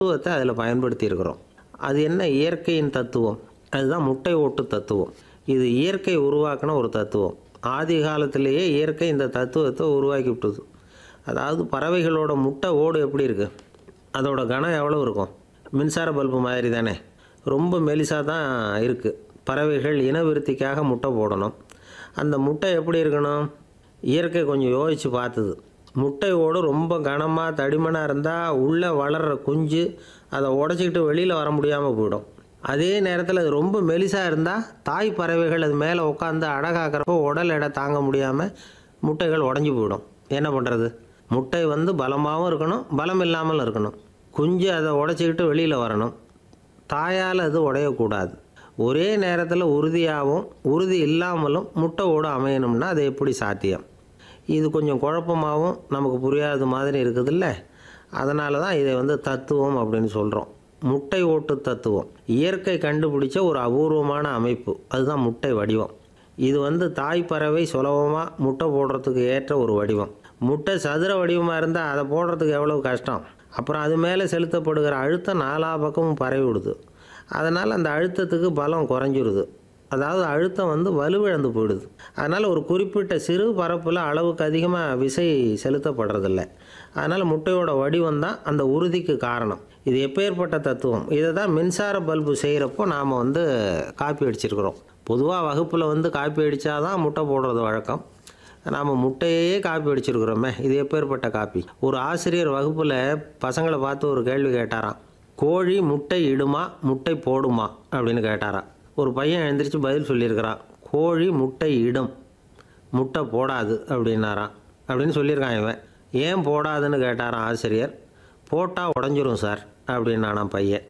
தத்துவத்தை அதில் பயன்படுத்தி இருக்கிறோம் அது என்ன இயற்கையின் தத்துவம் அதுதான் முட்டை ஓட்டு தத்துவம் இது இயற்கை உருவாக்கின ஒரு தத்துவம் ஆதி காலத்திலேயே இயற்கை இந்த தத்துவத்தை உருவாக்கி விட்டுது அதாவது பறவைகளோட முட்டை ஓடு எப்படி இருக்குது அதோட கனம் எவ்வளோ இருக்கும் மின்சார பல்பு மாதிரி தானே ரொம்ப மெலிசாக தான் இருக்குது பறவைகள் இனவிருத்திக்காக முட்டை போடணும் அந்த முட்டை எப்படி இருக்கணும் இயற்கை கொஞ்சம் யோசித்து பார்த்தது முட்டை ஓடு ரொம்ப கனமாக தடிமனாக இருந்தால் உள்ளே வளர்கிற குஞ்சு அதை உடச்சிக்கிட்டு வெளியில் வர முடியாமல் போயிடும் அதே நேரத்தில் அது ரொம்ப மெலிசாக இருந்தால் தாய் பறவைகள் அது மேலே உட்காந்து அடகாக்கிறப்போ உடல் எடை தாங்க முடியாமல் முட்டைகள் உடஞ்சி போயிடும் என்ன பண்ணுறது முட்டை வந்து பலமாகவும் இருக்கணும் பலம் இல்லாமல் இருக்கணும் குஞ்சு அதை உடச்சிக்கிட்டு வெளியில் வரணும் தாயால் அது உடையக்கூடாது ஒரே நேரத்தில் உறுதியாகவும் உறுதி இல்லாமலும் முட்டை ஓடு அமையணும்னா அது எப்படி சாத்தியம் இது கொஞ்சம் குழப்பமாகவும் நமக்கு புரியாத மாதிரி இருக்குதுல்ல அதனால தான் இதை வந்து தத்துவம் அப்படின்னு சொல்கிறோம் முட்டை ஓட்டு தத்துவம் இயற்கை கண்டுபிடிச்ச ஒரு அபூர்வமான அமைப்பு அதுதான் முட்டை வடிவம் இது வந்து தாய் பறவை சுலபமாக முட்டை போடுறதுக்கு ஏற்ற ஒரு வடிவம் முட்டை சதுர வடிவமாக இருந்தால் அதை போடுறதுக்கு எவ்வளவு கஷ்டம் அப்புறம் அது மேலே செலுத்தப்படுகிற அழுத்தம் நாலா பக்கமும் பரவி விடுது அதனால் அந்த அழுத்தத்துக்கு பலம் குறைஞ்சிருது அதாவது அழுத்தம் வந்து வலுவிழந்து போயிடுது அதனால் ஒரு குறிப்பிட்ட சிறு பரப்பில் அளவுக்கு அதிகமாக விசை செலுத்தப்படுறதில்ல அதனால் முட்டையோட வடிவம் தான் அந்த உறுதிக்கு காரணம் இது எப்பேற்பட்ட தத்துவம் இதை தான் மின்சார பல்பு செய்கிறப்போ நாம் வந்து காப்பி அடிச்சிருக்கிறோம் பொதுவாக வகுப்பில் வந்து காப்பி அடித்தாதான் முட்டை போடுறது வழக்கம் நாம் முட்டையே காப்பி அடிச்சிருக்கிறோமே இது எப்பேற்பட்ட காப்பி ஒரு ஆசிரியர் வகுப்பில் பசங்களை பார்த்து ஒரு கேள்வி கேட்டாராம் கோழி முட்டை இடுமா முட்டை போடுமா அப்படின்னு கேட்டாராம் ஒரு பையன் எழுந்திரிச்சு பதில் சொல்லியிருக்கிறான் கோழி முட்டை இடும் முட்டை போடாது அப்படின்னாராம் அப்படின்னு சொல்லியிருக்கான் இவன் ஏன் போடாதுன்னு கேட்டாராம் ஆசிரியர் போட்டால் உடஞ்சிரும் சார் அப்படின்னானாம் பையன்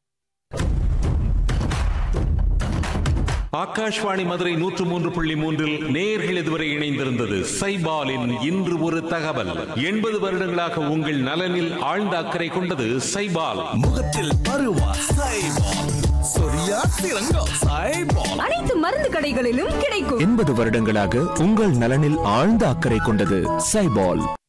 ஆகாஷ்வாணி மதுரை நூற்று மூன்று புள்ளி மூன்றில் நேர்கள் இதுவரை இணைந்திருந்தது சைபாலின் இன்று ஒரு தகவல் எண்பது வருடங்களாக உங்கள் நலனில் ஆழ்ந்த அக்கறை கொண்டது சைபால் முகத்தில் பருவா சைபால் சொரியா சிறங்கா சைபால் அனைத்து மருந்து கடைகளிலும் கிடைக்கும் எண்பது வருடங்களாக உங்கள் நலனில் ஆழ்ந்த அக்கறை கொண்டது சைபால்